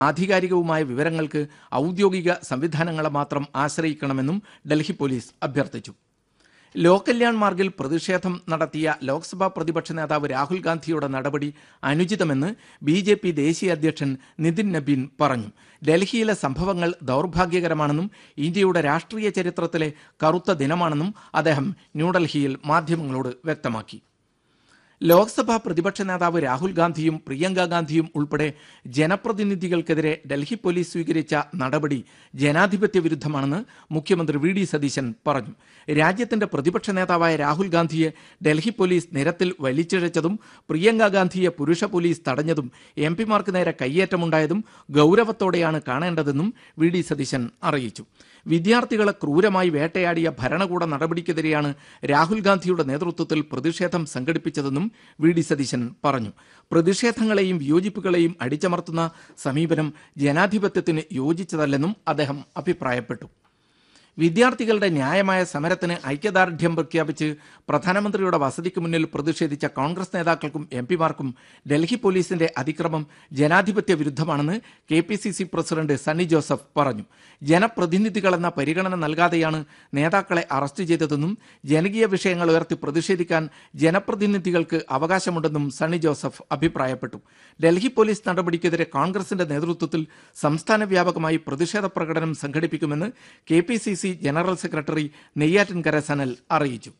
ആധികാരികവുമായ വിവരങ്ങൾക്ക് ഔദ്യോഗിക സംവിധാനങ്ങളെ മാത്രം ആശ്രയിക്കണമെന്നും ഡൽഹി പോലീസ് അഭ്യർത്ഥിച്ചു ലോകല്യാൺ മാർഗിൽ പ്രതിഷേധം നടത്തിയ ലോക്സഭാ പ്രതിപക്ഷ നേതാവ് രാഹുൽ ഗാന്ധിയുടെ നടപടി അനുചിതമെന്ന് ബി ജെ പി ദേശീയ അധ്യക്ഷൻ നിതിൻ നബീൻ പറഞ്ഞു ഡൽഹിയിലെ സംഭവങ്ങൾ ദൗർഭാഗ്യകരമാണെന്നും ഇന്ത്യയുടെ രാഷ്ട്രീയ ചരിത്രത്തിലെ കറുത്ത ദിനമാണെന്നും അദ്ദേഹം ന്യൂഡൽഹിയിൽ മാധ്യമങ്ങളോട് വ്യക്തമാക്കി ലോക്സഭാ പ്രതിപക്ഷ നേതാവ് രാഹുൽ ഗാന്ധിയും പ്രിയങ്ക ഗാന്ധിയും ഉൾപ്പെടെ ജനപ്രതിനിധികൾക്കെതിരെ ഡൽഹി പോലീസ് സ്വീകരിച്ച നടപടി ജനാധിപത്യ വിരുദ്ധമാണെന്ന് മുഖ്യമന്ത്രി വി ഡി സതീശൻ പറഞ്ഞു രാജ്യത്തിന്റെ പ്രതിപക്ഷ നേതാവായ രാഹുൽ ഗാന്ധിയെ ഡൽഹി പോലീസ് നിരത്തിൽ വലിച്ചിഴച്ചതും പ്രിയങ്ക ഗാന്ധിയെ പുരുഷ പോലീസ് തടഞ്ഞതും എം പിമാർക്ക് നേരെ കയ്യേറ്റമുണ്ടായതും ഗൗരവത്തോടെയാണ് കാണേണ്ടതെന്നും വി ഡി സതീശൻ അറിയിച്ചു വിദ്യാർത്ഥികളെ ക്രൂരമായി വേട്ടയാടിയ ഭരണകൂട നടപടിക്കെതിരെയാണ് രാഹുൽ ഗാന്ധിയുടെ നേതൃത്വത്തിൽ പ്രതിഷേധം സംഘടിപ്പിച്ചതെന്നും വി ഡി സതീശൻ പറഞ്ഞു പ്രതിഷേധങ്ങളെയും വിയോജിപ്പുകളെയും അടിച്ചമർത്തുന്ന സമീപനം ജനാധിപത്യത്തിന് യോജിച്ചതല്ലെന്നും അദ്ദേഹം അഭിപ്രായപ്പെട്ടു വിദ്യാർത്ഥികളുടെ ന്യായമായ സമരത്തിന് ഐക്യദാർഢ്യം പ്രഖ്യാപിച്ച് പ്രധാനമന്ത്രിയുടെ വസതിക്ക് മുന്നിൽ പ്രതിഷേധിച്ച കോൺഗ്രസ് നേതാക്കൾക്കും എം പിമാർക്കും ഡൽഹി പോലീസിന്റെ അതിക്രമം ജനാധിപത്യ വിരുദ്ധമാണെന്ന് K P C C president Sunny Joseph പറഞ്ഞു ജനപ്രതിനിധികളെന്ന പരിഗണന നൽകാതെയാണ് നേതാക്കളെ അറസ്റ്റ് ചെയ്തതെന്നും ജനകീയ വിഷയങ്ങൾ ഉയർത്തി പ്രതിഷേധിക്കാൻ ജനപ്രതിനിധികൾക്ക് അവകാശമുണ്ടെന്നും സണ്ണി ജോസഫ് അഭിപ്രായപ്പെട്ടു ഡൽഹി പോലീസ് നടപടിക്കെതിരെ കോൺഗ്രസിന്റെ നേതൃത്വത്തിൽ സംസ്ഥാന വ്യാപകമായി പ്രതിഷേധ പ്രകടനം സംഘടിപ്പിക്കുമെന്ന് K P C C general secretary Neyyattinkara Sanal അറിയിച്ചു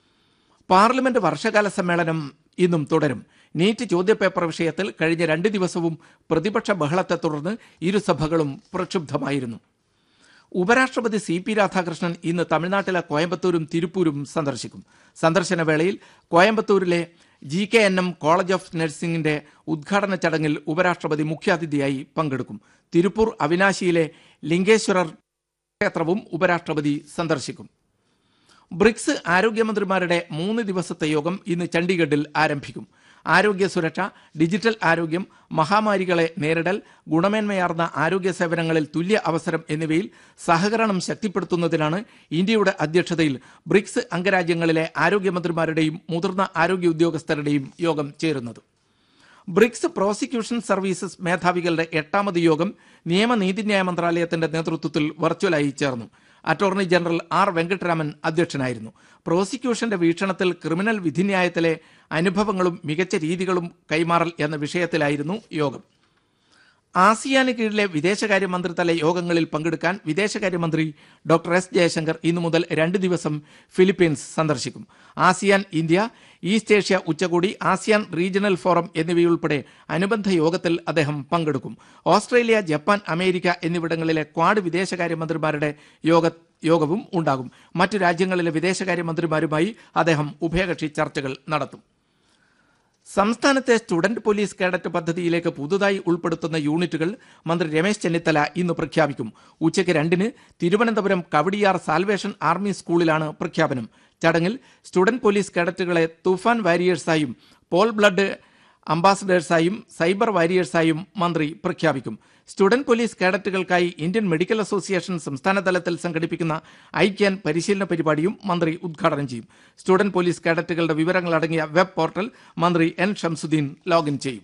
പാർലമെന്റ് വർഷകാല സമ്മേളനം ഇന്നും തുടരും നീറ്റ് ചോദ്യപേപ്പർ വിഷയത്തിൽ കഴിഞ്ഞ രണ്ട് ദിവസവും പ്രതിപക്ഷ ബഹളത്തെ തുടർന്ന് ഇരുസഭകളും പ്രക്ഷുബ്ധമായിരുന്നു ഉപരാഷ്ട്രപതി സി പി രാധാകൃഷ്ണൻ ഇന്ന് തമിഴ്നാട്ടിലെ കോയമ്പത്തൂരും തിരുപ്പൂരും സന്ദർശിക്കും സന്ദർശന വേളയിൽ കോയമ്പത്തൂരിലെ G K N M college of നഴ്സിംഗിന്റെ ഉദ്ഘാടന ചടങ്ങിൽ ഉപരാഷ്ട്രപതി മുഖ്യാതിഥിയായി പങ്കെടുക്കും തിരുപ്പൂർ അവിനാശിയിലെ ലിംഗേശ്വരർ ക്ഷേത്രവും ഉപരാഷ്ട്രപതി സന്ദർശിക്കും ബ്രിക്സ് ആരോഗ്യമന്ത്രിമാരുടെ മൂന്ന് ദിവസത്തെ യോഗം ഇന്ന് ചണ്ഡീഗഡിൽ ആരംഭിക്കും ആരോഗ്യ സുരക്ഷ ഡിജിറ്റൽ ആരോഗ്യം മഹാമാരികളെ നേരിടൽ ഗുണമേന്മയാർന്ന ആരോഗ്യ സേവനങ്ങളിൽ തുല്യ അവസരം എന്നിവയിൽ സഹകരണം ശക്തിപ്പെടുത്തുന്നതിനാണ് ഇന്ത്യയുടെ അധ്യക്ഷതയിൽ ബ്രിക്സ് അംഗരാജ്യങ്ങളിലെ ആരോഗ്യമന്ത്രിമാരുടെയും മുതിർന്ന ആരോഗ്യ ഉദ്യോഗസ്ഥരുടെയും യോഗം ചേരുന്നത് ബ്രിക്സ് പ്രോസിക്യൂഷൻ സർവീസസ് മേധാവികളുടെ എട്ടാമത് യോഗം നിയമ നീതിന്യായ മന്ത്രാലയത്തിന്റെ നേതൃത്വത്തിൽ വെർച്വലായി ചേർന്നു അറ്റോർണി ജനറൽ ആർ വെങ്കട്ടരാമൻ അധ്യക്ഷനായിരുന്നു പ്രോസിക്യൂഷന്റെ വീക്ഷണത്തിൽ ക്രിമിനൽ വിധിന്യായത്തിലെ അനുഭവങ്ങളും മികച്ച രീതികളും കൈമാറൽ എന്ന വിഷയത്തിലായിരുന്നു യോഗം ആസിയാന് കീഴിലെ വിദേശകാര്യ മന്ത്രിതല യോഗങ്ങളിൽ പങ്കെടുക്കാൻ വിദേശകാര്യമന്ത്രി ഡോക്ടർ എസ് ജയശങ്കർ ഇന്നു മുതൽ രണ്ട് ദിവസം ഫിലിപ്പീൻസ് സന്ദർശിക്കും ആസിയാൻ ഇന്ത്യ ഈസ്റ്റ് ഏഷ്യ ഉച്ചകോടി ആസിയാൻ റീജിയണൽ ഫോറം എന്നിവയുൾപ്പെടെ അനുബന്ധ യോഗത്തിൽ അദ്ദേഹം പങ്കെടുക്കും ഓസ്ട്രേലിയ ജപ്പാൻ അമേരിക്ക എന്നിവിടങ്ങളിലെ ക്വാഡ് വിദേശകാര്യമന്ത്രിമാരുടെ യോഗ യോഗവും ഉണ്ടാകും മറ്റു രാജ്യങ്ങളിലെ വിദേശകാര്യമന്ത്രിമാരുമായി അദ്ദേഹം ഉഭയകക്ഷി ചർച്ചകൾ നടത്തും സംസ്ഥാനത്തെ സ്റ്റുഡന്റ് പോലീസ് കേഡറ്റ് പദ്ധതിയിലേക്ക് പുതുതായി ഉൾപ്പെടുത്തുന്ന യൂണിറ്റുകൾ മന്ത്രി രമേശ് ചെന്നിത്തല ഇന്ന് പ്രഖ്യാപിക്കും ഉച്ചയ്ക്ക് രണ്ടിന് തിരുവനന്തപുരം കവടിയാർ സാൽവേഷൻ ആർമി സ്കൂളിലാണ് പ്രഖ്യാപനം ചടങ്ങിൽ സ്റ്റുഡന്റ് പോലീസ് കേഡറ്റുകളെ തൂഫാൻ വാരിയേഴ്സായും പോൾ ബ്ലഡ് അംബാസഡേഴ്സായും സൈബർ വാരിയേഴ്സായും മന്ത്രി പ്രഖ്യാപിക്കും സ്റ്റുഡന്റ് പോലീസ് കേഡറ്റുകൾക്കായി ഇന്ത്യൻ മെഡിക്കൽ അസോസിയേഷൻ സംസ്ഥാന തലത്തിൽ സംഘടിപ്പിക്കുന്ന ഐക്യാൻ പരിശീലന പരിപാടിയും മന്ത്രി ഉദ്ഘാടനം ചെയ്യും സ്റ്റുഡന്റ് പോലീസ് കേഡറ്റുകളുടെ വിവരങ്ങൾ അടങ്ങിയ വെബ് പോർട്ടൽ മന്ത്രി എൻ ഷംസുദ്ദീൻ ലോഗിൻ ചെയ്യും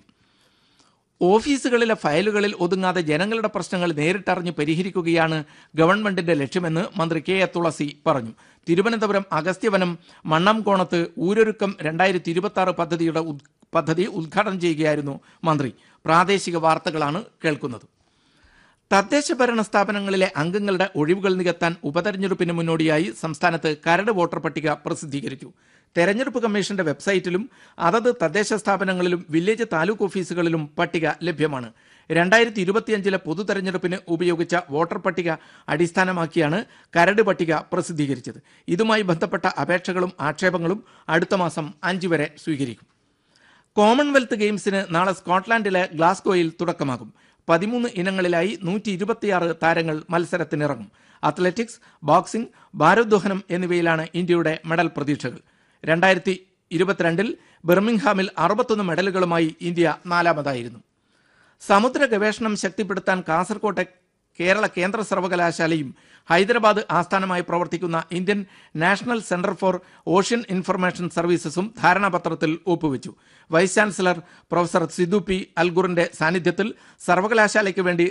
ഓഫീസുകളിലെ ഫയലുകളിൽ ഒതുങ്ങാതെ ജനങ്ങളുടെ പ്രശ്നങ്ങൾ നേരിട്ടറിഞ്ഞ് പരിഹരിക്കുകയാണ് ഗവൺമെന്റിന്റെ ലക്ഷ്യമെന്ന് മന്ത്രി കെ എ തുളസി പറഞ്ഞു തിരുവനന്തപുരം അഗസ്ത്യവനം മണ്ണംകോണത്ത് ഊരൊരുക്കം രണ്ടായിരത്തി ഇരുപത്തി ആറ് പദ്ധതിയുടെ ഉദ്- പദ്ധതി ഉദ്ഘാടനം ചെയ്യുകയായിരുന്നു മന്ത്രി പ്രാദേശിക വാർത്തകളാണ് കേൾക്കുന്നത് തദ്ദേശ ഭരണ സ്ഥാപനങ്ങളിലെ അംഗങ്ങളുടെ ഒഴിവുകൾ നികത്താൻ ഉപതെരഞ്ഞെടുപ്പിന് മുന്നോടിയായി സംസ്ഥാനത്ത് കരട് വോട്ടർ പട്ടിക പ്രസിദ്ധീകരിച്ചു തെരഞ്ഞെടുപ്പ് കമ്മീഷന്റെ വെബ്സൈറ്റിലും അതത് തദ്ദേശ സ്ഥാപനങ്ങളിലും വില്ലേജ് താലൂക്ക് ഓഫീസുകളിലും പട്ടിക ലഭ്യമാണ് രണ്ടായിരത്തി ഇരുപത്തിയഞ്ചിലെ പൊതു തെരഞ്ഞെടുപ്പിന് ഉപയോഗിച്ച വോട്ടർ പട്ടിക അടിസ്ഥാനമാക്കിയാണ് കരട് പട്ടിക പ്രസിദ്ധീകരിച്ചത് ഇതുമായി ബന്ധപ്പെട്ട അപേക്ഷകളും ആക്ഷേപങ്ങളും അടുത്ത മാസം അഞ്ച് വരെ സ്വീകരിക്കും കോമൺവെൽത്ത് ഗെയിംസിന് നാളെ സ്കോട്ട്ലാൻഡിലെ ഗ്ലാസ്ഗോയിൽ തുടക്കമാകും പതിമൂന്ന് ഇനങ്ങളിലായി നൂറ്റി ഇരുപത്തിയാറ് താരങ്ങൾ മത്സരത്തിനിറങ്ങും അത്ലറ്റിക്സ് ബോക്സിംഗ് ഭാരോദ്വഹനം എന്നിവയിലാണ് ഇന്ത്യയുടെ മെഡൽ പ്രതീക്ഷകൾ രണ്ടായിരത്തി ഇരുപത്തിരണ്ടിൽ ബിർമിംഗ്ഹാമിൽ അറുപത്തൊന്ന് മെഡലുകളുമായി ഇന്ത്യ നാലാമതായിരുന്നു സമുദ്ര ഗവേഷണം ശക്തിപ്പെടുത്താൻ കാസർകോട്ടെ കേരള കേന്ദ്ര സർവകലാശാലയും ഹൈദരാബാദ് ആസ്ഥാനമായി പ്രവർത്തിക്കുന്ന Indian national centre for ocean information സർവീസസും ധാരണാപത്രത്തിൽ ഒപ്പുവെച്ചു vice chancellor professor Sidhu P അൽഗുറിന്റെ സാന്നിധ്യത്തിൽ സർവകലാശാലയ്ക്ക് വേണ്ടി